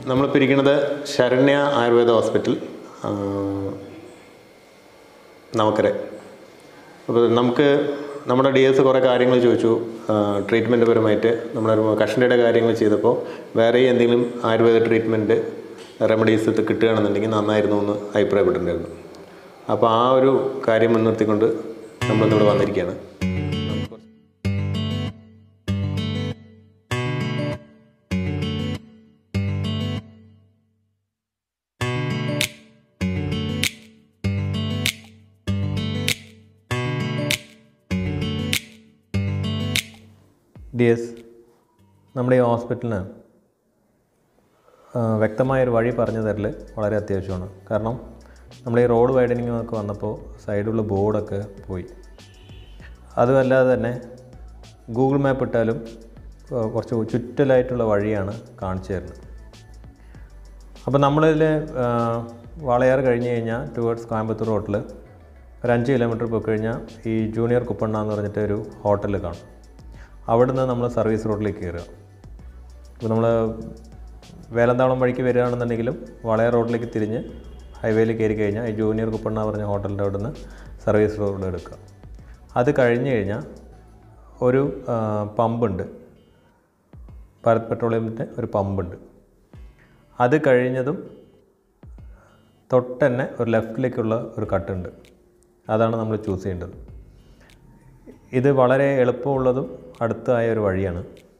നമ്മളിപ്പോൾ ഇരിക്കുന്നത് ശരണ്യ ആയുർവേദ ഹോസ്പിറ്റൽ ആ, നമക്കരെ അപ്പോൾ നമുക്ക് നമ്മുടെ ഡി എസ് കുറേ കാര്യങ്ങൾ ചോദിച്ചു ട്രീറ്റ്മെൻറ്റ് പരമായിട്ട് നമ്മുടെ കഷണ്ടിയുടെ കാര്യങ്ങൾ ചെയ്തപ്പോൾ വേറെ എന്തെങ്കിലും ആയുർവേദ ട്രീറ്റ്മെൻറ്റ് റെമഡീസ് ഇത് കിട്ടുകയാണെന്നുണ്ടെങ്കിൽ നന്നായിരുന്നു എന്ന് അഭിപ്രായപ്പെട്ടിട്ടുണ്ടായിരുന്നു അപ്പോൾ ആ ഒരു കാര്യം മുൻനിർത്തിക്കൊണ്ട് നമ്മളിന്നിവിടെ വന്നിരിക്കുകയാണ് നമുക്ക് കുറച്ച് ഡി എസ് നമ്മുടെ ഈ ഹോസ്പിറ്റലിന് ആ, വ്യക്തമായൊരു വഴി പറഞ്ഞു തരൽ വളരെ അത്യാവശ്യമാണ് കാരണം നമ്മുടെ ഈ റോഡ് വൈഡനിങ്ങും ഒക്കെ വന്നപ്പോൾ സൈഡിലുള്ള ബോർഡൊക്കെ പോയി അതുമല്ലാതെ തന്നെ ഗൂഗിൾ മാപ്പ് ഇട്ടാലും ആ, കുറച്ച് ചുറ്റലായിട്ടുള്ള വഴിയാണ് കാണിച്ചു തരുന്നത് അപ്പോൾ നമ്മളിതിൽ വാളയാർ കഴിഞ്ഞ് കഴിഞ്ഞാൽ ടുവേർഡ്സ് കോയമ്പത്തൂർ റോട്ടിൽ ഒരു അഞ്ച് കിലോമീറ്റർ പോയി കഴിഞ്ഞാൽ ഈ ജൂനിയർ കുപ്പണ്ണ എന്ന് പറഞ്ഞിട്ട് ഒരു ഹോട്ടൽ കാണും അവിടുന്ന് നമ്മൾ സർവീസ് റോഡിലേക്ക് കയറുക ഇപ്പോൾ നമ്മൾ വേലന്താവളം വഴിക്ക് വരികയാണെന്നുണ്ടെങ്കിലും വളയ റോഡിലേക്ക് തിരിഞ്ഞ് ഹൈവേയിൽ കയറി കഴിഞ്ഞാൽ ഈ ജൂനിയർ കുപ്പണ്ണ പറഞ്ഞ ഹോട്ടലിൻ്റെ അവിടുന്ന് സർവീസ് റോഡ് എടുക്കുക അത് കഴിഞ്ഞ് കഴിഞ്ഞാൽ ഒരു ആ, പമ്പുണ്ട് ഭാരത് പെട്രോളിയത്തിൻ്റെ ഒരു പമ്പുണ്ട് അത് കഴിഞ്ഞതും തൊട്ടന്നെ ഒരു ലെഫ്റ്റിലേക്കുള്ള ഒരു കട്ടുണ്ട് അതാണ് നമ്മൾ ചൂസ് ചെയ്യേണ്ടത് ഇത് വളരെ എളുപ്പമുള്ളതും അടുത്തായ ഒരു വഴിയാണ്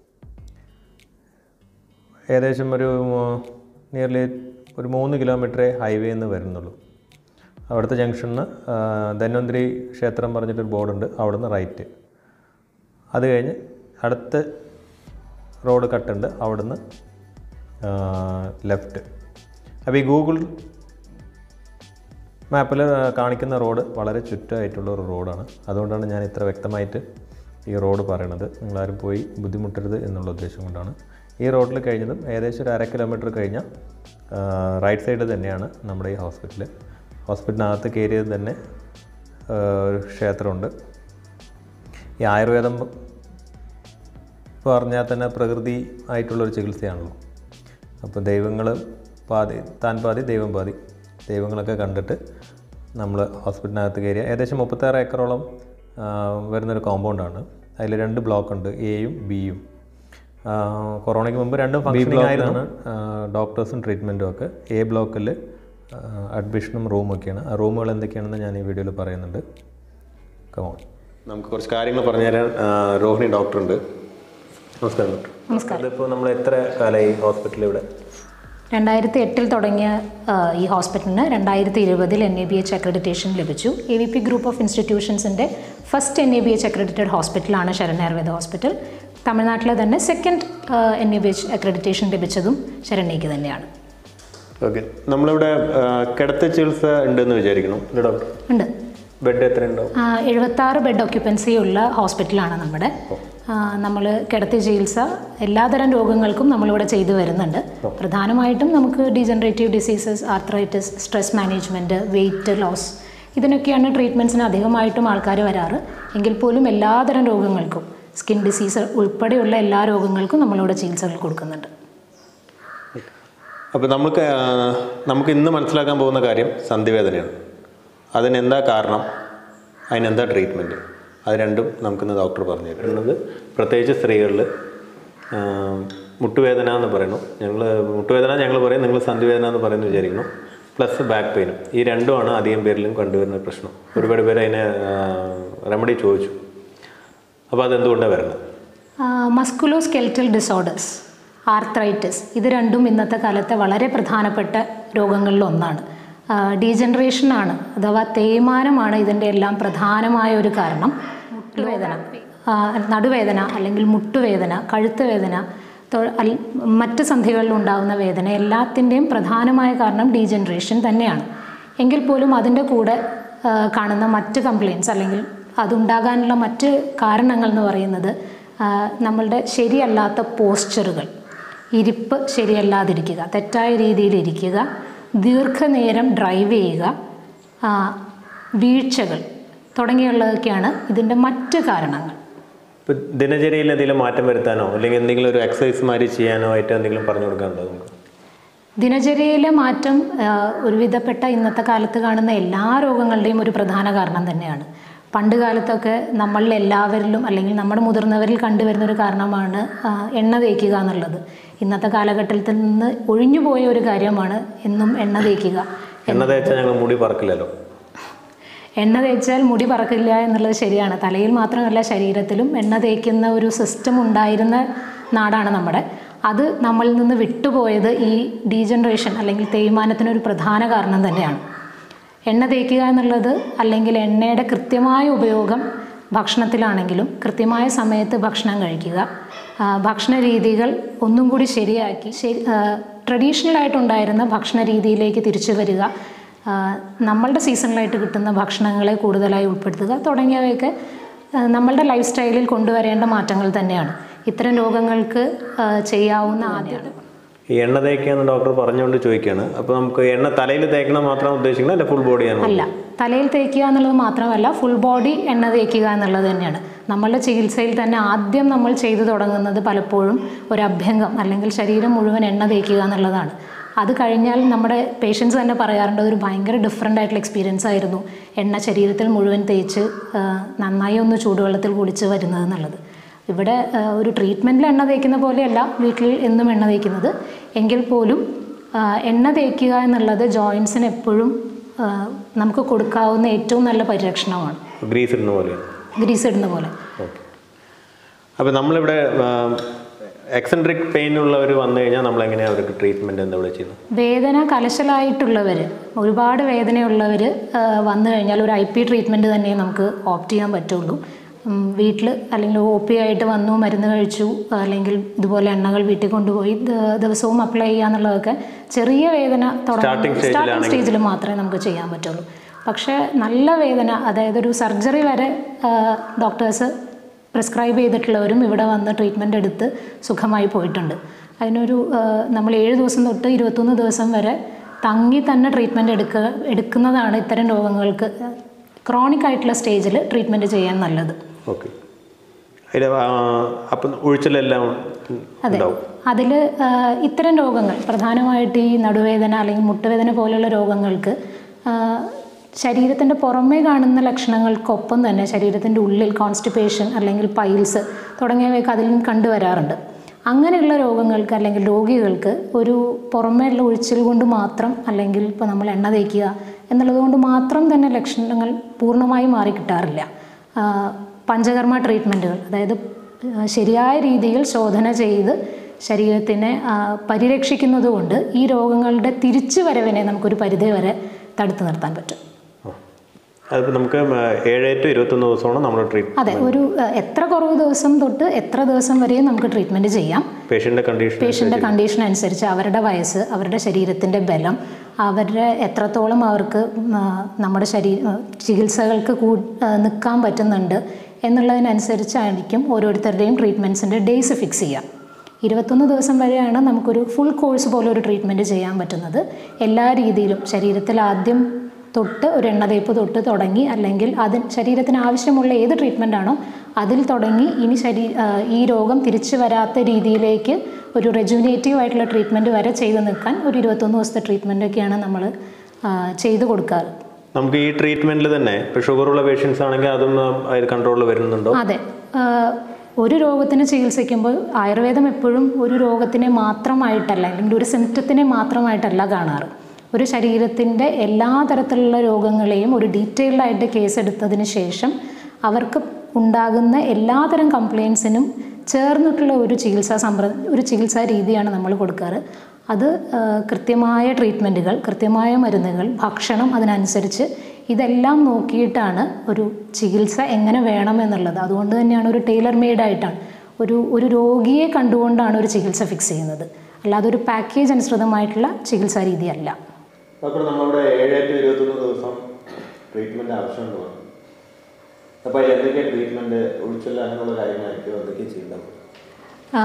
ഏകദേശം ഒരു നിയർലി ഒരു മൂന്ന് കിലോമീറ്ററേ ഹൈവേ നിന്ന് വരുന്നുള്ളൂ അവിടുത്തെ ജംഗ്ഷനിൽ ധന്വന്തിരി ക്ഷേത്രം പറഞ്ഞിട്ടൊരു ബോർഡുണ്ട് അവിടുന്ന് റൈറ്റ് അത് കഴിഞ്ഞ് അടുത്ത റോഡ് കട്ടുണ്ട് അവിടുന്ന് ലെഫ്റ്റ് അപ്പോൾ ഈ ഗൂഗിൾ മാപ്പിൽ കാണിക്കുന്ന റോഡ് വളരെ ചുറ്റമായിട്ടുള്ള ഒരു റോഡാണ് അതുകൊണ്ടാണ് ഞാൻ ഇത്ര വ്യക്തമായിട്ട് ഈ റോഡ് പറയണത് നിങ്ങളാരും പോയി ബുദ്ധിമുട്ടരുത് എന്നുള്ള ഉദ്ദേശം കൊണ്ടാണ് ഈ റോഡിൽ കഴിഞ്ഞതും ഏകദേശം ഒരു അര കിലോമീറ്റർ കഴിഞ്ഞാൽ റൈറ്റ് സൈഡ് തന്നെയാണ് നമ്മുടെ ഈ ഹോസ്പിറ്റൽ ഹോസ്പിറ്റലിനകത്ത് കയറിയത് തന്നെ ആ, ഒരു ക്ഷേത്രമുണ്ട് ഈ ആയുർവേദം പറഞ്ഞാൽ തന്നെ പ്രകൃതി ആയിട്ടുള്ളൊരു ചികിത്സയാണല്ലോ അപ്പോൾ ദൈവങ്ങൾ പാതി താൻ പാതി ദൈവം പാതി ദൈവങ്ങളൊക്കെ കണ്ടിട്ട് നമ്മൾ ഹോസ്പിറ്റലിനകത്ത് കയറിയ ഏകദേശം മുപ്പത്താറ് ഏക്കറോളം ആ, വരുന്നൊരു കോമ്പൗണ്ടാണ് അതിൽ രണ്ട് ബ്ലോക്ക് ഉണ്ട് എയും ബിയും കൊറോണയ്ക്ക് മുമ്പ് രണ്ടും ഫംഗ്ഷനിങ് ആയിരുന്നു ഡോക്ടേഴ്സും ട്രീറ്റ്മെൻറ്റും ഒക്കെ എ ബ്ലോക്കിൽ അഡ്മിഷനും റൂമൊക്കെയാണ് ആ റൂമുകൾ എന്തൊക്കെയാണെന്ന് ഞാൻ ഈ വീഡിയോയിൽ പറയുന്നുണ്ട് കമോൺ നമുക്ക് കുറച്ച് കാര്യങ്ങൾ പറഞ്ഞുതരാൻ ആ, രോഹിണി ഡോക്ടറുണ്ട് നമസ്കാരം ഡോക്ടർ നമസ്കാരം അതിപ്പോൾ നമ്മൾ എത്ര കാലമായി ഹോസ്പിറ്റലിൽ ഇവിടെ രണ്ടായിരത്തി എട്ടിൽ തുടങ്ങിയ ആ, ഈ ഹോസ്പിറ്റലിന് രണ്ടായിരത്തി ഇരുപതിൽ N A B H accreditation ലഭിച്ചു A V P group of ഇൻസ്റ്റിറ്റ്യൂഷൻസിൻ്റെ first N A B H accredited ഹോസ്പിറ്റലാണ് ശരൺ ആയുർവേദ ഹോസ്പിറ്റൽ തമിഴ്നാട്ടിലെ തന്നെ second N A B H accreditation ലഭിച്ചതും ശരണ്യയ്ക്ക് തന്നെയാണ് ഓക്കെ നമ്മളിവിടെ ആ, കിടത്തി ചികിത്സ ഉണ്ടെന്ന് വിചാരിക്കണം അല്ലേ ഡോക്ടർ ഉണ്ട് ബെഡ് എത്ര ഉണ്ടാവും എഴുപത്താറ് ബെഡ് ഓക്യുപ്പൻസി ഉള്ള ഹോസ്പിറ്റലാണ് നമ്മുടെ നമ്മൾ കിടത്തി ചികിത്സ എല്ലാതരം രോഗങ്ങൾക്കും നമ്മളിവിടെ ചെയ്തു വരുന്നുണ്ട് പ്രധാനമായിട്ടും നമുക്ക് degenerative diseases arthritis stress management weight loss ഇതിനൊക്കെയാണ് ട്രീറ്റ്മെൻറ്റ്സിന് അധികമായിട്ടും ആൾക്കാർ വരാറ് എങ്കിൽ പോലും എല്ലാതരം രോഗങ്ങൾക്കും സ്കിൻ ഡിസീസ് ഉൾപ്പെടെയുള്ള എല്ലാ രോഗങ്ങൾക്കും നമ്മളിവിടെ ചികിത്സകൾ കൊടുക്കുന്നുണ്ട് അപ്പോൾ നമുക്ക് ആ, നമുക്ക് ഇന്ന് മനസ്സിലാക്കാൻ പോകുന്ന കാര്യം സന്ധിവേദനയാണ് അതിനെന്താ കാരണം അതിനെന്താ ട്രീറ്റ്മെൻറ്റ് അത് രണ്ടും നമുക്കിന്ന് ഡോക്ടർ പറഞ്ഞു തരുന്നത് പ്രത്യേകിച്ച് സ്ത്രീകളിൽ ആ, മുട്ടുവേദന എന്ന് പറയുന്നു ഞങ്ങൾ മുട്ടുവേദന ഞങ്ങൾ പറയും നിങ്ങൾ സന്ധിവേദന എന്ന് പറയുന്നു വിചാരിക്കുന്നു പ്ലസ് ബാക്ക് പെയിനും ഈ രണ്ടുമാണ് അധികം പേരിലും കണ്ടുവരുന്ന പ്രശ്നം ഒരുപാട് പേര് അതിനെ റെമഡി ചോദിച്ചു അപ്പോൾ അതെന്തുകൊണ്ടാണ് വരുന്നത് മസ്കുലോ സ്കെൽറ്റൽ ഡിസോർഡേഴ്സ് ആർത്രൈറ്റിസ് ഇത് രണ്ടും ഇന്നത്തെ കാലത്തെ വളരെ പ്രധാനപ്പെട്ട രോഗങ്ങളിൽ ഒന്നാണ് ഡീജനറേഷനാണ് അഥവാ തേയ്മാനമാണ് ഇതിൻ്റെ എല്ലാം പ്രധാനമായ ഒരു കാരണം മുട്ടുവേദന ആ, നടുവേദന അല്ലെങ്കിൽ മുട്ടുവേദന കഴുത്ത് വേദന തൊ- അൽ- മറ്റ് സന്ധികളിൽ ഉണ്ടാകുന്ന വേദന എല്ലാത്തിൻ്റെയും പ്രധാനമായ കാരണം ഡീജനറേഷൻ തന്നെയാണ് എങ്കിൽ പോലും അതിൻ്റെ കൂടെ ആ, കാണുന്ന മറ്റ് കംപ്ലയിൻസ് അല്ലെങ്കിൽ അതുണ്ടാകാനുള്ള മറ്റ് കാരണങ്ങൾ എന്ന് പറയുന്നത് ആ, നമ്മളുടെ ശരിയല്ലാത്ത പോസ്ചറുകൾ ഇരിപ്പ് ശരിയല്ലാതിരിക്കുക തെറ്റായ രീതിയിൽ ഇരിക്കുക ദീർഘനേരം ഡ്രൈവ് ചെയ്യുക ആ, വീഴ്ചകൾ തുടങ്ങിയുള്ളതൊക്കെയാണ് ഇതിൻ്റെ മറ്റ് കാരണങ്ങൾ ഇപ്പം ദിനചര്യയിൽ എന്തെങ്കിലും മാറ്റം വരുത്താനോ അല്ലെങ്കിൽ എന്തെങ്കിലും ഒരു എക്സസൈസ് മാതിരി ചെയ്യാനോ ആയിട്ട് എന്തെങ്കിലും പറഞ്ഞു കൊടുക്കാനുണ്ടോ നമുക്ക് ദിനചര്യയിലെ മാറ്റം ആ, ഒരുവിധപ്പെട്ട ഇന്നത്തെ കാലത്ത് കാണുന്ന എല്ലാ രോഗങ്ങളുടെയും ഒരു പ്രധാന കാരണം തന്നെയാണ് പണ്ട് കാലത്തൊക്കെ നമ്മളിൽ എല്ലാവരിലും അല്ലെങ്കിൽ നമ്മുടെ മുതിർന്നവരിൽ കണ്ടുവരുന്ന ഒരു കാരണമാണ് ആ, എണ്ണ തേക്കുക എന്നുള്ളത് ഇന്നത്തെ കാലഘട്ടത്തിൽ നിന്ന് ഒഴിഞ്ഞുപോയ ഒരു കാര്യമാണ് എന്നും എണ്ണ തേക്കുക എണ്ണ തേച്ചാൽ ഞങ്ങൾ മുടി പറക്കില്ലല്ലോ എണ്ണ തേച്ചാൽ മുടി പറക്കില്ല എന്നുള്ളത് ശരിയാണ് തലയിൽ മാത്രമല്ല ശരീരത്തിലും എണ്ണ തേക്കുന്ന ഒരു സിസ്റ്റം ഉണ്ടായിരുന്ന നാടാണ് നമ്മുടെ അത് നമ്മളിൽ നിന്ന് വിട്ടുപോയത് ഈ ഡീജനറേഷൻ അല്ലെങ്കിൽ തേയ്മാനത്തിനൊരു പ്രധാന കാരണം തന്നെയാണ് എണ്ണ തേക്കുക എന്നുള്ളത് അല്ലെങ്കിൽ എണ്ണയുടെ കൃത്യമായ ഉപയോഗം ഭക്ഷണത്തിലാണെങ്കിലും കൃത്യമായ സമയത്ത് ഭക്ഷണം കഴിക്കുക ആ, ഭക്ഷണ രീതികൾ ഒന്നും കൂടി ശരിയാക്കി ശരി ട്രഡീഷണൽ ആയിട്ടുണ്ടായിരുന്ന ഭക്ഷണ രീതിയിലേക്ക് തിരിച്ചു വരിക ആ, നമ്മളുടെ സീസണലായിട്ട് കിട്ടുന്ന ഭക്ഷണങ്ങളെ കൂടുതലായി ഉൾപ്പെടുത്തുക തുടങ്ങിയവയൊക്കെ ആ, നമ്മളുടെ ലൈഫ് സ്റ്റൈലിൽ കൊണ്ടുവരേണ്ട മാറ്റങ്ങൾ തന്നെയാണ് ഇത്തരം രോഗങ്ങൾക്ക് ആ, ചെയ്യാവുന്ന ആദ്യമാണ് ഈ എണ്ണ തേക്കുക എന്ന് ഡോക്ടർ പറഞ്ഞുകൊണ്ട് ചോദിക്കുകയാണ് അപ്പോൾ നമുക്ക് എണ്ണ തലയിൽ തേക്കണം മാത്രം ഉദ്ദേശിക്കുന്നത് അല്ല ഫുൾ ബോഡിയാണ് അല്ല തലയിൽ തേക്കുക എന്നുള്ളത് മാത്രമല്ല ഫുൾ ബോഡി എണ്ണ തേക്കുക എന്നുള്ളത് തന്നെയാണ് നമ്മളുടെ ചികിത്സയിൽ തന്നെ ആദ്യം നമ്മൾ ചെയ്തു തുടങ്ങുന്നത് പലപ്പോഴും ഒരു അഭ്യംഗം അല്ലെങ്കിൽ ശരീരം മുഴുവൻ എണ്ണ തേക്കുക എന്നുള്ളതാണ് അത് കഴിഞ്ഞാൽ നമ്മുടെ പേഷ്യൻസ് തന്നെ പറയാറുണ്ട് ഒരു ഭയങ്കര ഡിഫറെൻ്റ് ആയിട്ടുള്ള എക്സ്പീരിയൻസ് ആയിരുന്നു എണ്ണ ശരീരത്തിൽ മുഴുവൻ തേച്ച് ആ, നന്നായി ഒന്ന് ചൂടുവെള്ളത്തിൽ കുളിച്ച് വരുന്നത് എന്നുള്ളത് ഇവിടെ ആ, ഒരു ട്രീറ്റ്മെൻറ്റിൽ എണ്ണ തേക്കുന്ന പോലെയല്ല വീട്ടിൽ എന്നും എണ്ണ തേക്കുന്നത് എങ്കിൽ പോലും ആ, എണ്ണ തേക്കുക എന്നുള്ളത് ജോയിൻസിന് എപ്പോഴും ആ, നമുക്ക് കൊടുക്കാവുന്ന ഏറ്റവും നല്ല പരിരക്ഷണമാണ് ഗ്രീസ് ഇടുന്ന പോലെയാണ് ഗ്രീസ് ഇടുന്ന പോലെ ഓക്കെ അപ്പോൾ നമ്മളിവിടെ എക്സെൻട്രിക് പെയിൻ ഉള്ളവർ വന്നു കഴിഞ്ഞാൽ നമ്മൾ എങ്ങനെയാണ് അവർക്ക് ട്രീറ്റ്മെൻറ്റ് എന്താ ഇവിടെ ചെയ്യുന്നത് വേദന കലശലായിട്ടുള്ളവർ ഒരുപാട് വേദനയുള്ളവർ വന്നു കഴിഞ്ഞാൽ ഒരു ഐ പി ട്രീറ്റ്മെൻറ്റ് തന്നെ നമുക്ക് ഓപ്റ്റ് ചെയ്യാൻ പറ്റുള്ളൂ വീട്ടിൽ അല്ലെങ്കിൽ ഒ പി ആയിട്ട് വന്നു മരുന്ന് കഴിച്ചു അല്ലെങ്കിൽ ഇതുപോലെ എണ്ണകൾ വീട്ടിൽ കൊണ്ടുപോയി ദ- ദിവസവും അപ്ലൈ ചെയ്യുക എന്നുള്ളതൊക്കെ ചെറിയ വേദന Starting stage സ്റ്റാർട്ടിംഗ് സ്റ്റേജിൽ മാത്രമേ നമുക്ക് ചെയ്യാൻ പറ്റുള്ളൂ പക്ഷേ നല്ല വേദന അതായത് ഒരു സർജറി വരെ ഡോക്ടേഴ്സ് പ്രിസ്ക്രൈബ് ചെയ്തിട്ടുള്ളവരും ഇവിടെ വന്ന് ട്രീറ്റ്മെൻറ്റ് എടുത്ത് സുഖമായി പോയിട്ടുണ്ട് അതിനൊരു ആ, നമ്മൾ ഏഴ് ദിവസം തൊട്ട് ഇരുപത്തൊന്ന് ദിവസം വരെ തങ്ങി തന്നെ ട്രീറ്റ്മെൻറ്റ് എടുക്കുക എടുക്കുന്നതാണ് ഇത്തരം രോഗങ്ങൾക്ക് ക്രോണിക് ആയിട്ടുള്ള സ്റ്റേജിൽ ട്രീറ്റ്മെൻറ്റ് ചെയ്യാൻ നല്ലത് ഓക്കെ അതിൽ അപ്പം ഒഴിച്ചിലെല്ലാം അതെ ഉണ്ടാവും അതിൽ ഇത്തരം രോഗങ്ങൾ പ്രധാനമായിട്ട് ഈ നടുവേദന അല്ലെങ്കിൽ മുട്ടുവേദന പോലെയുള്ള രോഗങ്ങൾക്ക് ശരീരത്തിൻ്റെ പുറമേ കാണുന്ന ലക്ഷണങ്ങൾക്കൊപ്പം തന്നെ ശരീരത്തിൻ്റെ ഉള്ളിൽ കോൺസ്റ്റിപ്പേഷൻ അല്ലെങ്കിൽ പൈൽസ് തുടങ്ങിയവയൊക്കെ അതിലും കണ്ടുവരാറുണ്ട് അങ്ങനെയുള്ള രോഗങ്ങൾക്ക് അല്ലെങ്കിൽ രോഗികൾക്ക് ഒരു പുറമേയുള്ള ഒഴിച്ചിൽ കൊണ്ട് മാത്രം അല്ലെങ്കിൽ ഇപ്പോൾ നമ്മൾ എണ്ണ തേക്കുക എന്നുള്ളത് കൊണ്ട് മാത്രം തന്നെ ലക്ഷണങ്ങൾ പൂർണ്ണമായും മാറിക്കിട്ടാറില്ല ആ, പഞ്ചകർമ്മ ട്രീറ്റ്മെൻറ്റുകൾ അതായത് ആ, ശരിയായ രീതിയിൽ ശോധന ചെയ്ത് ശരീരത്തിനെ ആ, പരിരക്ഷിക്കുന്നത് കൊണ്ട് ഈ രോഗങ്ങളുടെ തിരിച്ചു വരവിനെ നമുക്കൊരു പരിധി വരെ തടുത്തു നിർത്താൻ പറ്റും അതിപ്പോൾ നമുക്ക് ഏഴ് ടു ഇരുപത്തൊന്ന് ദിവസമാണ് നമ്മൾ ട്രീറ്റ് അതെ ഒരു ആ, എത്ര കുറവ് ദിവസം തൊട്ട് എത്ര ദിവസം വരെയും നമുക്ക് ട്രീറ്റ്മെൻറ്റ് ചെയ്യാം പേഷ്യൻ്റെ കണ്ടീഷൻ പേഷ്യൻ്റെ കണ്ടീഷൻ അനുസരിച്ച് അവരുടെ വയസ്സ് അവരുടെ ശരീരത്തിൻ്റെ ബലം അവരുടെ എത്രത്തോളം അവർക്ക് ഉം, ആ, നമ്മുടെ ശരീര ആ, ചികിത്സകൾക്ക് കൂ ആ, നിൽക്കാൻ പറ്റുന്നുണ്ട് എന്നുള്ളതിനനുസരിച്ചായിരിക്കും ഓരോരുത്തരുടെയും ട്രീറ്റ്മെൻറ്റ്സിൻ്റെ ഡേയ്സ് ഫിക്സ് ചെയ്യുക ഇരുപത്തൊന്ന് ദിവസം വരെയാണ് നമുക്കൊരു ഫുൾ കോഴ്സ് പോലെ ഒരു ട്രീറ്റ്മെൻറ്റ് ചെയ്യാൻ പറ്റുന്നത് എല്ലാ രീതിയിലും ശരീരത്തിൽ ആദ്യം തൊട്ട് ഒരു എണ്ണതേപ്പ് തൊട്ട് തുടങ്ങി അല്ലെങ്കിൽ അതിന് ശരീരത്തിന് ആവശ്യമുള്ള ഏത് ട്രീറ്റ്മെൻ്റ് ആണോ അതിൽ തുടങ്ങി ഇനി ശരീ ആ, ഈ രോഗം തിരിച്ചു വരാത്ത രീതിയിലേക്ക് ഒരു റെജുനേറ്റീവ് ആയിട്ടുള്ള ട്രീറ്റ്മെൻറ്റ് വരെ ചെയ്ത് നിൽക്കാൻ ഒരു ഇരുപത്തൊന്ന് ദിവസത്തെ ട്രീറ്റ്മെൻറ്റൊക്കെയാണ് നമ്മൾ ചെയ്തു കൊടുക്കാറ് നമുക്ക് ഈ ട്രീറ്റ്മെൻറ്റിൽ തന്നെ ഇപ്പോൾ ഷുഗറുള്ള പേഷ്യൻസ് ആണെങ്കിൽ അതും അതിൽ കൺട്രോളിൽ വരുന്നുണ്ടോ അതെ ആ, ഒരു രോഗത്തിന് ചികിത്സിക്കുമ്പോൾ ആയുർവേദം എപ്പോഴും ഒരു രോഗത്തിനെ മാത്രമായിട്ടല്ല അല്ലെങ്കിൽ ഒരു സിംറ്റത്തിനെ മാത്രമായിട്ടല്ല കാണാറ് ഒരു ശരീരത്തിൻ്റെ എല്ലാ തരത്തിലുള്ള രോഗങ്ങളെയും ഒരു ഡീറ്റെയിൽഡ് ആയിട്ട് കേസ് എടുത്തതിന് ശേഷം അവർക്ക് ഉണ്ടാകുന്ന എല്ലാതരം കംപ്ലയിൻസിനും ചേർന്നിട്ടുള്ള ഒരു ചികിത്സാ സമ്പ്ര ഒരു ചികിത്സാ രീതിയാണ് നമ്മൾ കൊടുക്കാറ് അത് ആ, കൃത്യമായ ട്രീറ്റ്മെൻറ്റുകൾ കൃത്യമായ മരുന്നുകൾ ഭക്ഷണം അതിനനുസരിച്ച് ഇതെല്ലാം നോക്കിയിട്ടാണ് ഒരു ചികിത്സ എങ്ങനെ വേണം എന്നുള്ളത് അതുകൊണ്ട് തന്നെയാണ് ഒരു ടൈലർ മെയ്ഡ് ആയിട്ടാണ് ഒരു ഒരു രോഗിയെ കണ്ടുകൊണ്ടാണ് ഒരു ചികിത്സ ഫിക്സ് ചെയ്യുന്നത് അല്ലാതെ ഒരു പാക്കേജ് അനുസൃതമായിട്ടുള്ള ചികിത്സാ രീതിയല്ല ഡോക്ടർ നമ്മളിവിടെ ഏഴ് ടു ഇരുപത്തൊന്ന് ദിവസം ട്രീറ്റ്മെൻറ്റ് ആവശ്യമുണ്ട് പറഞ്ഞു അപ്പോൾ അതിൽ എന്തൊക്കെ ട്രീറ്റ്മെൻറ്റ് ഒഴിച്ചില്ല അങ്ങനെയുള്ള കാര്യങ്ങളായിരിക്കും എന്തൊക്കെ ചെയ്യേണ്ടത് ആ,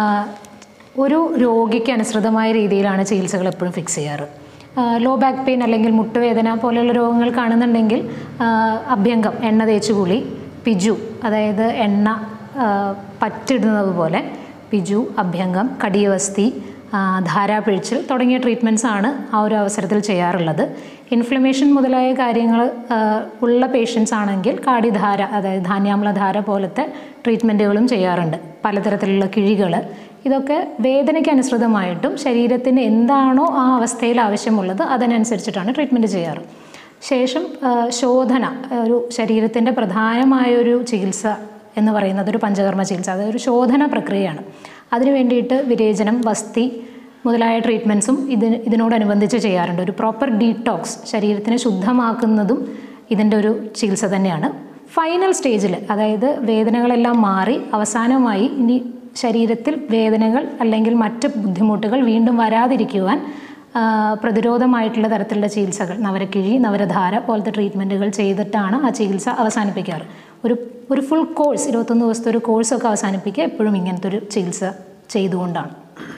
ഒരു രോഗിക്ക് അനുസൃതമായ രീതിയിലാണ് ചികിത്സകൾ എപ്പോഴും ഫിക്സ് ചെയ്യാറ് ലോ ബാക്ക് പെയിൻ അല്ലെങ്കിൽ മുട്ടുവേദന പോലെയുള്ള രോഗങ്ങൾ കാണുന്നുണ്ടെങ്കിൽ ആ, അഭ്യംഗം എണ്ണ തേച്ച് കുളി പിജു അതായത് എണ്ണ ആ, പറ്റിടുന്നത് പോലെ പിജു അഭ്യംഗം കടിയവസ്തി ആ, ധാരാപിഴിച്ചിൽ തുടങ്ങിയ ട്രീറ്റ്മെൻറ്റ്സ് ആണ് ആ ഒരു അവസരത്തിൽ ചെയ്യാറുള്ളത് ഇൻഫ്ലമേഷൻ മുതലായ കാര്യങ്ങൾ ആ, ഉള്ള പേഷ്യൻസ് ആണെങ്കിൽ കാടിധാര അതായത് ധാന്യാമ്ലധാര പോലത്തെ ട്രീറ്റ്മെൻറ്റുകളും ചെയ്യാറുണ്ട് പലതരത്തിലുള്ള കിഴികൾ ഇതൊക്കെ വേദനയ്ക്ക് അനുസൃതമായിട്ടും ശരീരത്തിന് എന്താണോ ആ അവസ്ഥയിൽ ആവശ്യമുള്ളത് അതിനനുസരിച്ചിട്ടാണ് ട്രീറ്റ്മെൻറ്റ് ചെയ്യാറ് ശേഷം ആ, ശോധന ഒരു ശരീരത്തിൻ്റെ പ്രധാനമായൊരു ചികിത്സ എന്ന് പറയുന്നത് ഒരു പഞ്ചകർമ്മ ചികിത്സ അതായത് ഒരു ശോധന പ്രക്രിയയാണ് അതിനു വേണ്ടിയിട്ട് വിരേചനം വസ്തി മുതലായ ട്രീറ്റ്മെൻറ്റ്സും ഇതിന് ഇതിനോടനുബന്ധിച്ച് ചെയ്യാറുണ്ട് ഒരു പ്രോപ്പർ ഡീടോക്സ് ശരീരത്തിനെ ശുദ്ധമാക്കുന്നതും ഇതിൻ്റെ ഒരു ചികിത്സ തന്നെയാണ് ഫൈനൽ സ്റ്റേജിൽ അതായത് വേദനകളെല്ലാം മാറി അവസാനമായി ഇനി ശരീരത്തിൽ വേദനകൾ അല്ലെങ്കിൽ മറ്റ് ബുദ്ധിമുട്ടുകൾ വീണ്ടും വരാതിരിക്കുവാൻ ആ, പ്രതിരോധമായിട്ടുള്ള തരത്തിലുള്ള ചികിത്സകൾ നവരക്കിഴി നവരധാര പോലത്തെ ട്രീറ്റ്മെൻറ്റുകൾ ചെയ്തിട്ടാണ് ആ ചികിത്സ അവസാനിപ്പിക്കാറ് ഒരു ഒരു ഫുൾ കോഴ്സ് ഇരുപത്തൊന്ന് ദിവസത്തെ ഒരു കോഴ്സൊക്കെ അവസാനിപ്പിക്കുക എപ്പോഴും ഇങ്ങനത്തെ ഒരു ചികിത്സ ചെയ്തുകൊണ്ടാണ്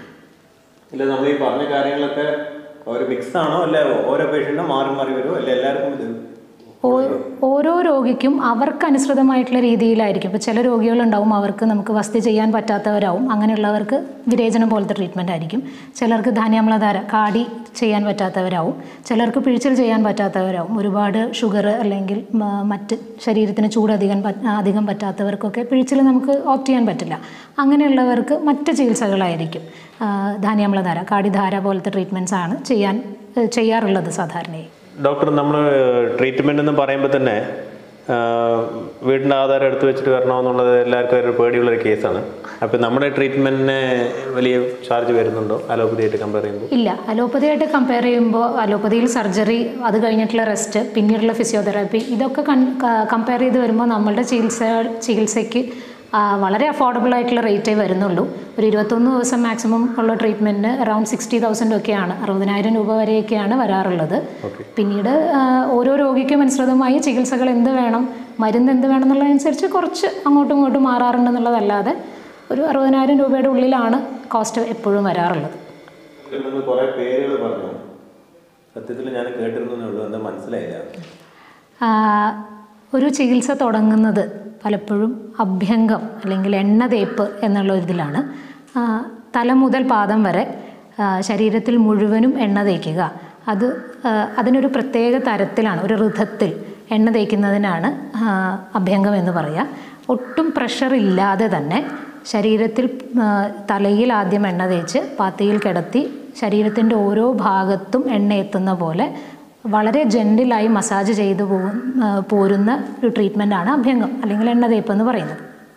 ഇല്ല നമ്മൾ ഈ പറഞ്ഞ കാര്യങ്ങളൊക്കെ ഒരു മിക്സ് ആണോ അല്ല ഓരോ പേഷ്യൻറ്റും മാറി മാറി വരുമോ അല്ല എല്ലാവർക്കും ഇത് ഓ- ഓരോ രോഗിക്കും അവർക്ക് അനുസൃതമായിട്ടുള്ള രീതിയിലായിരിക്കും ഇപ്പോൾ ചില രോഗികളുണ്ടാവും അവർക്ക് നമുക്ക് വസ്തി ചെയ്യാൻ പറ്റാത്തവരാവും അങ്ങനെയുള്ളവർക്ക് വിരേചനം പോലത്തെ ട്രീറ്റ്മെൻ്റ് ആയിരിക്കും ചിലർക്ക് ധാന്യാമ്ലധാര കാടി ചെയ്യാൻ പറ്റാത്തവരാവും ചിലർക്ക് പിഴിച്ചിൽ ചെയ്യാൻ പറ്റാത്തവരാവും ഒരുപാട് ഷുഗർ അല്ലെങ്കിൽ മ- മറ്റ് ശരീരത്തിന് ചൂട് അധികം പറ്റ്- അധികം പറ്റാത്തവർക്കൊക്കെ പിഴിച്ചിൽ നമുക്ക് ഓപ്റ്റ് ചെയ്യാൻ പറ്റില്ല അങ്ങനെയുള്ളവർക്ക് മറ്റ് ചികിത്സകളായിരിക്കും ആ, ധാന്യാമ്ലധാര കാടിധാര പോലത്തെ ട്രീറ്റ്മെൻറ്റ്സ് ആണ് ചെയ്യാൻ ചെയ്യാറുള്ളത് സാധാരണയായി ഡോക്ടർ നമ്മൾ ട്രീറ്റ്മെൻ്റ് എന്ന് പറയുമ്പോൾ തന്നെ ആ, വീടിൻ്റെ ആധാരം എടുത്തു വെച്ചിട്ട് വരണമെന്നുള്ളത് എല്ലാവർക്കും ഒരു പേടിയുള്ളൊരു കേസാണ് അപ്പോൾ നമ്മുടെ ട്രീറ്റ്മെൻറ്റിന് വലിയ ചാർജ് വരുന്നുണ്ടോ അലോപ്പതി ആയിട്ട് കമ്പയർ ചെയ്യുമ്പോൾ ഇല്ല അലോപ്പതിയായിട്ട് കമ്പയർ ചെയ്യുമ്പോൾ അലോപ്പതിയിൽ സർജറി അത് കഴിഞ്ഞിട്ടുള്ള റെസ്റ്റ് പിന്നീടുള്ള ഫിസിയോതെറാപ്പി ഇതൊക്കെ കമ്പയർ ചെയ്ത് വരുമ്പോൾ നമ്മളുടെ ചികിത്സ ചികിത്സയ്ക്ക് ആ, വളരെ അഫോർഡബിൾ ആയിട്ടുള്ള റേറ്റേ വരുന്നുള്ളൂ ഒരു ഇരുപത്തൊന്ന് ദിവസം മാക്സിമം ഉള്ള ട്രീറ്റ്മെൻറ്റിന് അറൗണ്ട് സിക്സ്റ്റി തൗസൻഡ് ഒക്കെയാണ് അറുപതിനായിരം രൂപ വരെയൊക്കെയാണ് വരാറുള്ളത് പിന്നീട് ആ, ഓരോ രോഗിക്കും അനുസൃതമായി ചികിത്സകൾ എന്ത് വേണം മരുന്ന് എന്ത് വേണം എന്നുള്ളതനുസരിച്ച് കുറച്ച് അങ്ങോട്ടും ഇങ്ങോട്ടും മാറാറുണ്ടെന്നുള്ളതല്ലാതെ ഒരു അറുപതിനായിരം രൂപയുടെ ഉള്ളിലാണ് കോസ്റ്റ് എപ്പോഴും വരാറുള്ളത് നിങ്ങൾ കുറേ പേരുകൾ പറഞ്ഞു സത്യത്തിൽ ഞാൻ കേട്ടിരുന്നേ ഉള്ളൂ എന്താ മനസ്സിലായില്ല ആ, ഒരു ചികിത്സ തുടങ്ങുന്നത് പലപ്പോഴും അഭ്യംഗം അല്ലെങ്കിൽ എണ്ണ തേപ്പ് എന്നുള്ള ഒരു ഇതിലാണ് ആ, തല മുതൽ പാദം വരെ ആ, ശരീരത്തിൽ മുഴുവനും എണ്ണ തേക്കുക അത് ആ, അതിനൊരു പ്രത്യേക തരത്തിലാണ് ഒരു ഋതത്തിൽ എണ്ണ തേക്കുന്നതിനാണ് ആ, അഭ്യംഗം എന്ന് പറയുക ഒട്ടും പ്രഷർ ഇല്ലാതെ തന്നെ ശരീരത്തിൽ ആ, തലയിൽ ആദ്യം എണ്ണ തേച്ച് പാത്തിയിൽ കിടത്തി ശരീരത്തിൻ്റെ ഓരോ ഭാഗത്തും എണ്ണ എത്തുന്ന പോലെ വളരെ ജെൻറ്റിലായി മസാജ് ചെയ്തു പോകും ആ, പോരുന്ന ഒരു ട്രീറ്റ്മെൻറ്റാണ് അഭ്യംഗം അല്ലെങ്കിൽ എണ്ണ തേപ്പ് എന്ന് പറയുന്നത്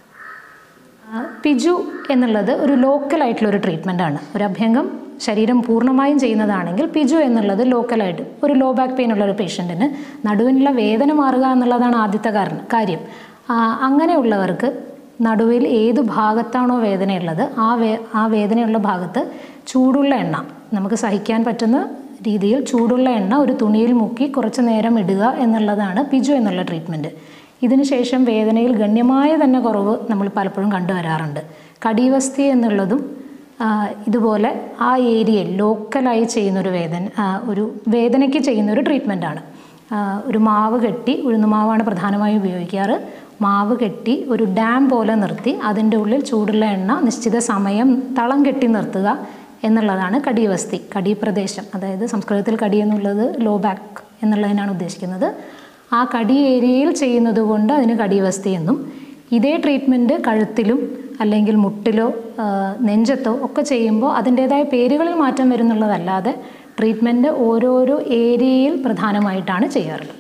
ആ, പിജു എന്നുള്ളത് ഒരു ലോക്കലായിട്ടുള്ള ഒരു ട്രീറ്റ്മെൻറ്റാണ് ഒരു അഭ്യംഗം ശരീരം പൂർണ്ണമായും ചെയ്യുന്നതാണെങ്കിൽ പിജു എന്നുള്ളത് ലോക്കലായിട്ട് ഒരു ലോ ബാക്ക് പെയിൻ ഉള്ള ഒരു പേഷ്യൻറ്റിന് നടുവിനുള്ള വേദന മാറുക എന്നുള്ളതാണ് ആദ്യത്തെ കാരണം കാര്യം ആ, അങ്ങനെയുള്ളവർക്ക് നടുവിൽ ഏത് ഭാഗത്താണോ വേദനയുള്ളത് ആ വേ ആ വേദനയുള്ള ഭാഗത്ത് ചൂടുള്ള എണ്ണ നമുക്ക് സഹിക്കാൻ പറ്റുന്ന രീതിയിൽ ചൂടുള്ള എണ്ണ ഒരു തുണിയിൽ മുക്കി കുറച്ച് നേരം ഇടുക എന്നുള്ളതാണ് പിജു എന്നുള്ള ട്രീറ്റ്മെൻറ്റ് ഇതിനുശേഷം വേദനയിൽ ഗണ്യമായ തന്നെ കുറവ് നമ്മൾ പലപ്പോഴും കണ്ടുവരാറുണ്ട് കടിവസ്തി എന്നുള്ളതും ആ, ഇതുപോലെ ആ ഏരിയയിൽ ലോക്കലായി ചെയ്യുന്നൊരു വേദന ആ, ഒരു വേദനയ്ക്ക് ചെയ്യുന്നൊരു ട്രീറ്റ്മെൻറ്റാണ് ഒരു മാവ് കെട്ടി ഉഴുന്നുമാവാണ് പ്രധാനമായും ഉപയോഗിക്കാറ് മാവ് കെട്ടി ഒരു ഡാം പോലെ നിർത്തി അതിൻ്റെ ഉള്ളിൽ ചൂടുള്ള എണ്ണ നിശ്ചിത സമയം തളം കെട്ടി നിർത്തുക എന്നുള്ളതാണ് കടിവസ്തി കടി പ്രദേശം അതായത് സംസ്കൃതത്തിൽ കടി എന്നുള്ളത് ലോ ബാക്ക് എന്നുള്ളതിനാണ് ഉദ്ദേശിക്കുന്നത് ആ കടി ഏരിയയിൽ ചെയ്യുന്നത് കൊണ്ട് അതിന് കടിവസ്തി എന്നും ഇതേ ട്രീറ്റ്മെൻറ്റ് കഴുത്തിലും അല്ലെങ്കിൽ മുട്ടിലോ ആ, നെഞ്ചത്തോ ഒക്കെ ചെയ്യുമ്പോൾ അതിൻ്റേതായ പേരുകളിൽ മാറ്റം വരുന്നുള്ളതല്ലാതെ ട്രീറ്റ്മെൻറ്റ് ഓരോരോ ഏരിയയിൽ പ്രധാനമായിട്ടാണ് ചെയ്യാറുള്ളത്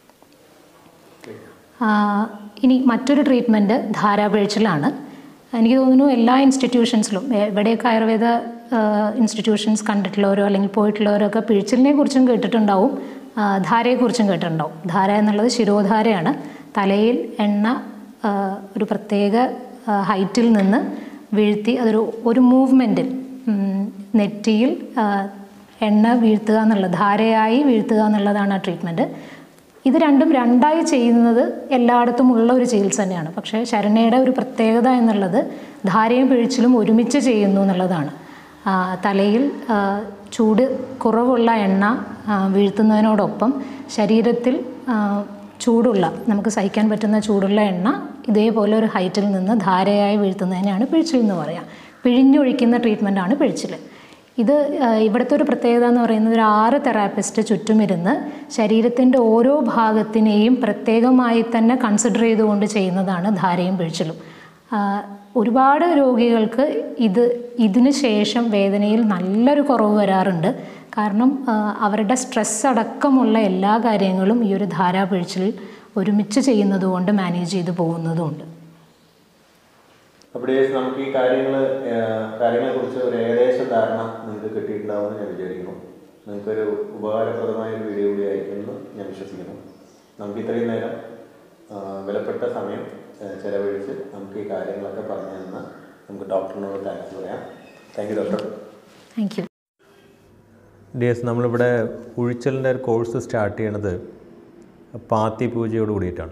ആ, ഇനി മറ്റൊരു ട്രീറ്റ്മെൻറ്റ് ധാരാപിഴിച്ചിലാണ് എനിക്ക് തോന്നുന്നു എല്ലാ ഇൻസ്റ്റിറ്റ്യൂഷൻസിലും എവിടെയൊക്കെ ആയുർവേദ ഇൻസ്റ്റിറ്റ്യൂഷൻസ് കണ്ടിട്ടുള്ളവരോ അല്ലെങ്കിൽ പോയിട്ടുള്ളവരോ ഒക്കെ പിഴിച്ചിലിനെ കുറിച്ചും കേട്ടിട്ടുണ്ടാവും ആ, ധാരയെക്കുറിച്ചും കേട്ടിട്ടുണ്ടാവും ധാര എന്നുള്ളത് ശിരോധാരയാണ് തലയിൽ എണ്ണ ആ, ഒരു പ്രത്യേക ആ, ഹൈറ്റിൽ നിന്ന് വീഴ്ത്തി അതൊരു ഒരു മൂവ്മെൻറ്റിൽ നെറ്റിയിൽ ആ, എണ്ണ വീഴ്ത്തുക എന്നുള്ളത് ധാരയായി വീഴ്ത്തുക എന്നുള്ളതാണ് ആ ട്രീറ്റ്മെൻറ്റ് ഇത് രണ്ടും രണ്ടായി ചെയ്യുന്നത് എല്ലായിടത്തും ഉള്ള ഒരു ചികിത്സ തന്നെയാണ് പക്ഷേ ശരണയുടെ ഒരു പ്രത്യേകത എന്നുള്ളത് ധാരയും പിഴിച്ചിലും ഒരുമിച്ച് ചെയ്യുന്നു എന്നുള്ളതാണ് ആ, തലയിൽ ആ, ചൂട് കുറവുള്ള എണ്ണ ആ, വീഴ്ത്തുന്നതിനോടൊപ്പം ശരീരത്തിൽ ആ, ചൂടുള്ള നമുക്ക് സഹിക്കാൻ പറ്റുന്ന ചൂടുള്ള എണ്ണ ഇതേപോലെ ഒരു ഹൈറ്റിൽ നിന്ന് ധാരയായി വീഴ്ത്തുന്നതിനാണ് പിഴിച്ചിൽ എന്ന് പറയുക പിഴിഞ്ഞൊഴിക്കുന്ന ട്രീറ്റ്മെൻറ്റാണ് പിഴിച്ചിൽ ഇത് ആ, ഇവിടുത്തെ ഒരു പ്രത്യേകത എന്ന് പറയുന്നത് ഒരു ആറ് തെറാപ്പിസ്റ്റ് ചുറ്റുമിരുന്ന് ശരീരത്തിൻ്റെ ഓരോ ഭാഗത്തിനെയും പ്രത്യേകമായി തന്നെ കൺസിഡർ ചെയ്തുകൊണ്ട് ചെയ്യുന്നതാണ് ധാരയും പിഴിച്ചിലും ആ, ഒരുപാട് രോഗികൾക്ക് ഇത് ഇതിന് ശേഷം വേദനയിൽ നല്ലൊരു കുറവ് വരാറുണ്ട് കാരണം ആ, അവരുടെ സ്ട്രെസ് അടക്കമുള്ള എല്ലാ കാര്യങ്ങളും ഈ ഒരു ധാരാപിഴിച്ചിൽ ഒരുമിച്ച് ചെയ്യുന്നത് കൊണ്ട് മാനേജ് ചെയ്ത് പോകുന്നതുമുണ്ട് അപ്പോൾ നമുക്ക് ഈ കാര്യങ്ങൾ കാര്യങ്ങളെ കുറിച്ച് ഒരു ഏകദേശ ധാരണ നിങ്ങൾക്ക് കിട്ടിയിട്ടുണ്ടാവുമെന്ന് ഞാൻ വിചാരിക്കുന്നു നിങ്ങൾക്കൊരു ഉപകാരപ്രദമായ ഒരു വീഡിയോ കൂടി ആയിരിക്കുമെന്ന് ഞാൻ വിശ്വസിക്കുന്നു നമുക്ക് ഇത്രയും നേരം ആ, വിലപ്പെട്ട സമയം ആ, ചെലവഴിച്ച് നമുക്ക് ഈ കാര്യങ്ങളൊക്കെ പറഞ്ഞു തന്ന നമുക്ക് ഡോക്ടറിനോട് താങ്ക്സ് പറയാം thank you doctor thank you D S നമ്മളിവിടെ ഉഴിച്ചലിൻ്റെ ഒരു കോഴ്സ് സ്റ്റാർട്ട് ചെയ്യണത് പാത്തി പൂജയോട് കൂടിയിട്ടാണ്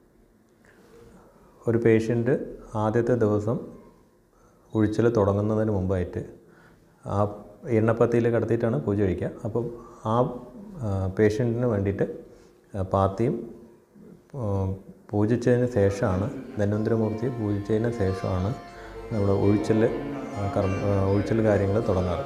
ഒരു പേഷ്യൻ്റ് ആദ്യത്തെ ദിവസം ഉഴിച്ചൽ തുടങ്ങുന്നതിന് മുമ്പായിട്ട് ആ എണ്ണപ്പത്തിയിൽ കിടത്തിയിട്ടാണ് പൂജ കഴിക്കുക അപ്പം ആ പേഷ്യൻറ്റിന് വേണ്ടിയിട്ട് പാത്തിയും ആ, പൂജിച്ചതിന് ശേഷമാണ് ധന്വന്തരമൂർത്തി പൂജിച്ചതിന് ശേഷമാണ് നമ്മൾ ഒഴിച്ചൽ കർമ്മ ഒഴിച്ചൽ കാര്യങ്ങൾ തുടങ്ങാറ്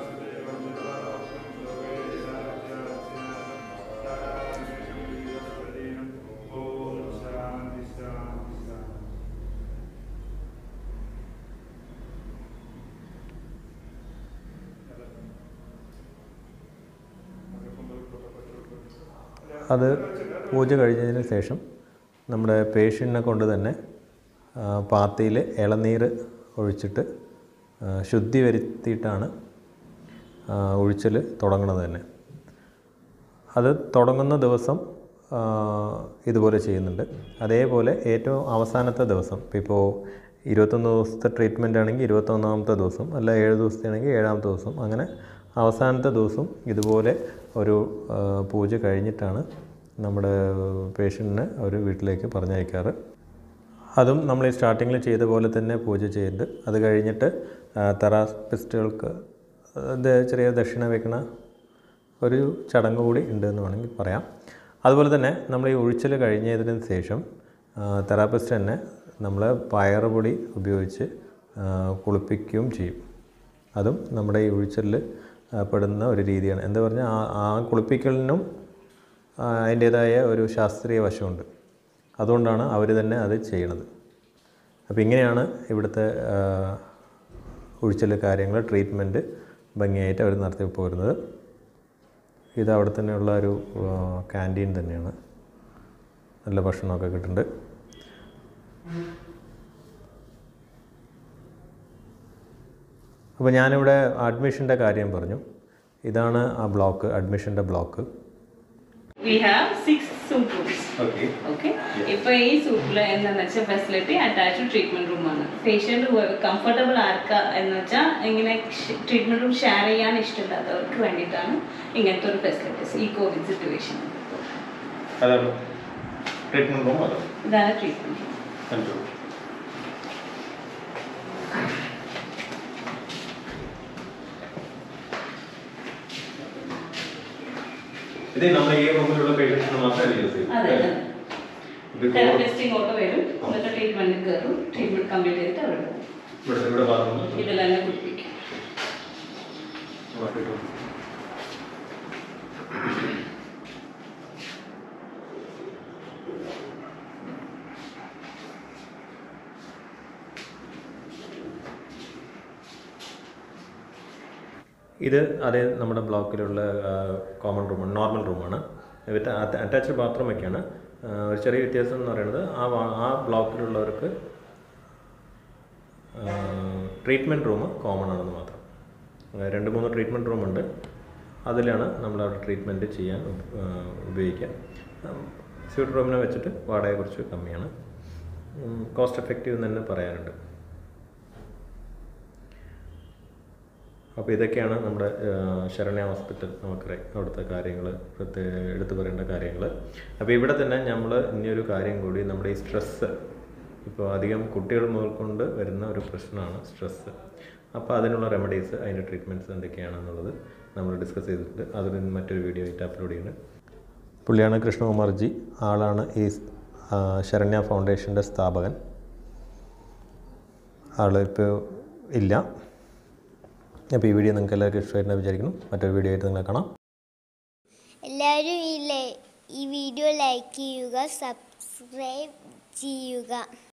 അത് പൂജ കഴിഞ്ഞതിന് ശേഷം നമ്മുടെ പേഷ്യൻറ്റിനെ കൊണ്ട് തന്നെ പാത്തിയിൽ ഇളനീര് ഒഴിച്ചിട്ട് ആ, ശുദ്ധി വരുത്തിയിട്ടാണ് ഒഴിച്ചൽ തുടങ്ങുന്നത് തന്നെ അത് തുടങ്ങുന്ന ദിവസം ആ, ഇതുപോലെ ചെയ്യുന്നുണ്ട് അതേപോലെ ഏറ്റവും അവസാനത്തെ ദിവസം ഇപ്പോൾ ഇരുപത്തൊന്ന് ദിവസത്തെ ട്രീറ്റ്മെൻ്റ് ആണെങ്കിൽ ഇരുപത്തൊന്നാമത്തെ ദിവസം അല്ല ഏഴ് ദിവസത്തെ ആണെങ്കിൽ ഏഴാമത്തെ ദിവസം അങ്ങനെ അവസാനത്തെ ദിവസം ഇതുപോലെ ഒരു ആ, പൂജ കഴിഞ്ഞിട്ടാണ് നമ്മുടെ പേഷ്യൻറ്റിനെ അവർ വീട്ടിലേക്ക് പറഞ്ഞയക്കാറ് അതും നമ്മൾ ഈ സ്റ്റാർട്ടിങ്ങിൽ ചെയ്ത പോലെ തന്നെ പൂജ ചെയ്ത് അത് കഴിഞ്ഞിട്ട് തെറാപ്പിസ്റ്റുകൾക്ക് ഇത് ചെറിയ ദക്ഷിണ വെക്കണ ഒരു ചടങ്ങ് കൂടി ഉണ്ട് എന്ന് വേണമെങ്കിൽ പറയാം അതുപോലെ തന്നെ നമ്മൾ ഈ ഒഴിച്ചൽ കഴിഞ്ഞതിന് ശേഷം തെറാപ്പിസ്റ്റ് തന്നെ നമ്മൾ പയറുപൊടി ഉപയോഗിച്ച് ആ, കുളിപ്പിക്കുകയും ചെയ്യും അതും നമ്മുടെ ഈ ഒഴിച്ചലിൽ പെടുന്ന ഒരു രീതിയാണ് എന്താ പറഞ്ഞാൽ ആ ആ കുളിപ്പിക്കലിനും ആ, അതിൻ്റേതായ ഒരു ശാസ്ത്രീയ വശമുണ്ട് അതുകൊണ്ടാണ് അവർ തന്നെ അത് ചെയ്യണത് അപ്പോൾ ഇങ്ങനെയാണ് ഇവിടുത്തെ ഒഴിച്ചൽ കാര്യങ്ങൾ ട്രീറ്റ്മെൻറ്റ് ഭംഗിയായിട്ട് അവർ നടത്തി പോരുന്നത് ഇത് അവിടെ തന്നെയുള്ള ഒരു ക്യാൻറ്റീൻ തന്നെയാണ് നല്ല ഭക്ഷണമൊക്കെ കിട്ടുന്നുണ്ട് അപ്പോൾ ഞാനിവിടെ അഡ്മിഷൻ്റെ കാര്യം പറഞ്ഞു ഇതാണ് ആ ബ്ലോക്ക് അഡ്മിഷൻ്റെ block We have six soup rooms. Okay okay ഇപ്പൊ ഈ സൂപ്പിൽ എന്താന്ന് വെച്ചാൽ ഫെസിലിറ്റി അറ്റാച്ച്ഡ് ട്രീറ്റ്മെന്റ് റൂം ആണ് പേഷ്യന്റ് കംഫർട്ടബിൾ ആർക്കാ എന്ന് വെച്ചാൽ ഇങ്ങനെ ട്രീറ്റ്മെന്റ് റൂം ഷെയർ ചെയ്യാൻ ഇഷ്ടമില്ലാത്തവർക്ക് വേണ്ടിയിട്ടാണ് ഇങ്ങനത്തെ ഒരു ഫെസിലിറ്റീസ് ഈ കോവിഡ് സിറ്റുവേഷൻ അതാണ് ട്രീറ്റ്മെൻറ്റ് റൂം അതാണ് ഇതാണ് ട്രീറ്റ്മെന്റ് റൂം കണ്ടു ഇത് നമ്മൾ ഈ റൂമിലുള്ള പേഷ്യൻസിന് മാത്രമേ യൂസ് ചെയ്യൂ അതെ ഇത് കോ- തെറാപ്പിസ്റ്റ് ഇങ്ങോട്ട് വരും എന്നിട്ട് ട്രീറ്റ്മെന്റ് കയറും ട്രീറ്റ്മെന്റ് കംപ്ലീറ്റ് ചെയ്തിട്ട് അവർ പോകും ഇവിടെ ഇവിടെ ഭാഗത്ത് ഇതിൽ തന്നെ കുടിപ്പിക്കും ഇത് അതേ നമ്മുടെ ബ്ലോക്കിലുള്ള കോമൺ റൂമാണ് നോർമൽ റൂമാണ് വിത്ത് അറ്റാച്ച്ഡ് ബാത്റൂമൊക്കെയാണ് ആ, ഒരു ചെറിയ വ്യത്യാസം എന്ന് പറയുന്നത് ആ വാ- ആ ബ്ലോക്കിലുള്ളവർക്ക് ട്രീറ്റ്മെൻറ്റ് റൂം കോമൺ ആണെന്ന് മാത്രം ആ, രണ്ട് മൂന്ന് ട്രീറ്റ്മെൻറ്റ് റൂമുണ്ട് അതിലാണ് നമ്മൾ അവിടെ ട്രീറ്റ്മെൻറ്റ് ചെയ്യാൻ ഉപ- ആ, ഉപയോഗിക്കുക സ്യൂട്ട് റൂമിനെ വെച്ചിട്ട് വാടക കുറച്ച് കമ്മിയാണ് കോസ്റ്റ് എഫക്റ്റീവ് എന്ന് തന്നെ പറയാനുണ്ട് അപ്പോൾ ഇതൊക്കെയാണ് നമ്മുടെ ആ, ശരണ്യ ഹോസ്പിറ്റൽ നമുക്കറിയാം അവിടുത്തെ കാര്യങ്ങൾ പ്രത്യേക എടുത്തു പറയേണ്ട കാര്യങ്ങൾ അപ്പോൾ ഇവിടെ തന്നെ നമ്മൾ ഇനിയൊരു കാര്യം കൂടി നമ്മുടെ ഈ സ്ട്രെസ്സ് ഇപ്പോൾ അധികം കുട്ടികൾ മുതൽക്കൊണ്ട് വരുന്ന ഒരു പ്രശ്നമാണ് സ്ട്രെസ്സ് അപ്പോൾ അതിനുള്ള റെമഡീസ് അതിൻ്റെ ട്രീറ്റ്മെൻറ്റ്സ് എന്തൊക്കെയാണെന്നുള്ളത് നമ്മൾ ഡിസ്കസ് ചെയ്തിട്ടുണ്ട് അതിന് മറ്റൊരു വീഡിയോ ആയിട്ട് അപ്ലോഡ് ചെയ്യുന്നുണ്ട് പുള്ളിയാണ് കൃഷ്ണകുമാർജി ആളാണ് ഈ ആ, ശരണ്യ ഫൗണ്ടേഷൻ്റെ സ്ഥാപകൻ ആൾ ഇപ്പോൾ ഇല്ല അപ്പോൾ ഈ വീഡിയോ നിങ്ങൾക്ക് എല്ലാവർക്കും ഇഷ്ടമായിട്ടുണ്ടെന്ന് വിചാരിക്കുന്നു മറ്റൊരു വീഡിയോ ആയിട്ട് നിങ്ങളെ കാണാം എല്ലാവരും ഈ ലൈ ഈ വീഡിയോ ലൈക്ക് ചെയ്യുക സബ്സ്ക്രൈബ് ചെയ്യുക